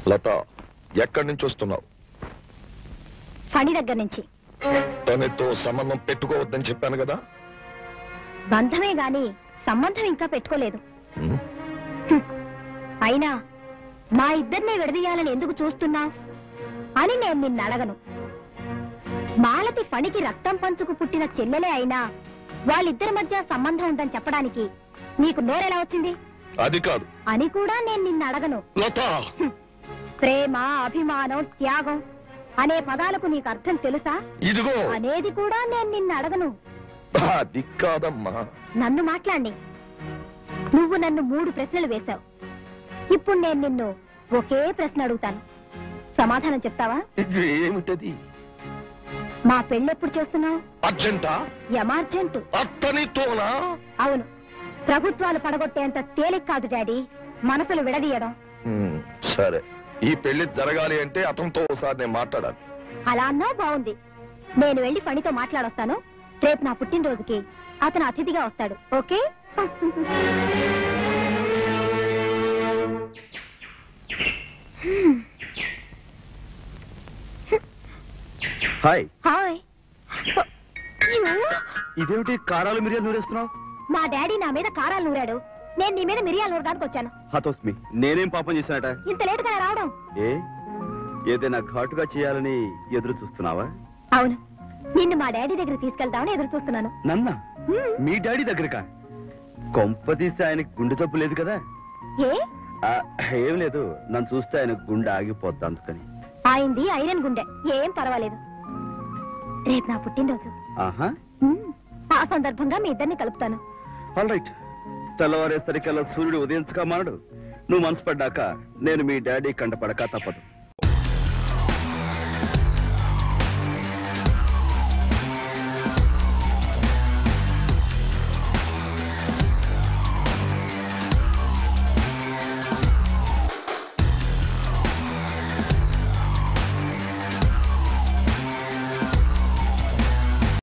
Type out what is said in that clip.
లత ఎక్కడి నుంచి వస్తున్నావు ఫణి దగ్గర నుంచి తనతో సంబంధం పెట్టుకోవద్దని చెప్పాను కదా బంధమే గాని సంబంధం ఇంకా పెట్టుకోలేదు ఉమ్, హ్మ్. అయినా మా ఇద్దరినే విడదీయాలని ఎందుకు చూస్తున్నా అని నేను నిన్ను అడగను మాలతి పనికి రక్తం పంచుకు పుట్టిన చెల్లెలే అయినా వాళ్ళిద్దరి మధ్య సంబంధం ఉందని చెప్పడానికి నీకు నోరెలా వచ్చింది అది కాదు అని కూడా నేను నిన్ను అడగను లత ప్రేమ అభిమానం త్యాగం అనే పదాలకు నీకు అర్థం తెలుసా ఇదిగో అనేది కూడా నేను నిన్ను అడగను అది కాదమ్మా నన్ను మాట్లాడి నువ్వు నన్ను మూడు ప్రశ్నలు వేశావు ఇప్పుడు నేను నిన్ను ఒకే ప్రశ్న అడుగుతాను సమాధానం చెప్తావా ఇది ఏమిటది మా పెళ్ళెప్పుడు చేస్తున్నావు అర్జెంటా ఎమర్జెంట్ అత్తనితోనా అవును ప్రభుత్వాలు పడగొట్టేంత తేలిక కాదు డాడీ మనసులు విడదీయడం ఉమ్, సరే ఈ పెళ్లి జరగాలి అంటే అతనితో ఒకసారి నేను మాట్లాడాలి అలా అన్నా బాగుంది నేను వెళ్ళి ఫణితో మాట్లాడొస్తాను రేపు నా పుట్టినరోజుకి అతను అతిథిగా వస్తాడు ఓకే హాయ్ హాయ్ అయ్యో, ఇదేమిటి కారాలు మిరియాలు నూరేస్తున్నావు మా డాడీ నా మీద కారాలు నూరాడు నేను నీ మీద మిరియాలు నూరడానికి వచ్చాను హతోస్మి నేనేం పాపం చేశానట ఇంత లేటుగా రావడం ఏ ఏదైనా ఘాటుగా చేయాలని ఎదురు చూస్తున్నావా అవును నిన్ను మా డాడీ దగ్గర తీసుకెళ్తామని ఎదురు చూస్తున్నాను నన్న హ్మ్, మీ డాడీ దగ్గరకా కొంప తీస్తే ఆయనకి గుండె జబ్బు లేదు కదా ఏ ఆ, ఏం లేదు నన్ను చూస్తే ఆయన గుండె ఆగిపోద్ది అందుకని ఆయింది ఐరన్ గుండె ఏం పర్వాలేదు రేపు నా పుట్టినరోజు ఆహా హ్మ్, ఆ సందర్భంగా మీ ఇద్దరిని కలుపుతాను ఆల్ రైట్ తెల్లవారేసరికల్లా సూర్యుడు ఉదయించక మానడు నువ్వు మనసు పడ్డాక నేను మీ డాడీ కంటపడక తప్పదు